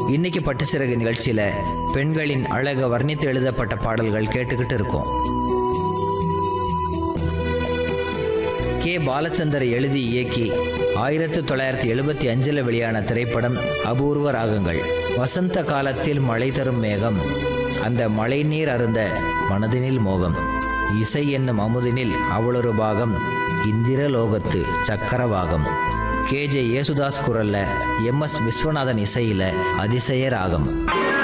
இன்னைக்கு பட்டு சிறகு நிகழ்ச்சியில பெண்களின் அழக வர்ணித்து எழுதப்பட்ட பாடல்கள் கேட்டுக்கிட்டு இருக்கோம் கே பாலச்சந்தர் எழுதி இயக்கி ஆயிரத்து தொள்ளாயிரத்தி எழுபத்தி அஞ்சில் வெளியான திரைப்படம் அபூர்வ ராகங்கள் வசந்த காலத்தில் மழை தரும் மேகம் அந்த மழை நீர் அருந்த மனதினில் மோகம் இசை என்னும் அமுதினில் அவளொரு பாகம் இந்திர லோகத்து சக்கரவாகம் கேஜே யேசுதாஸ் குரல்ல எம் எஸ் விஸ்வநாதன் இசையில அதிசய ராகம்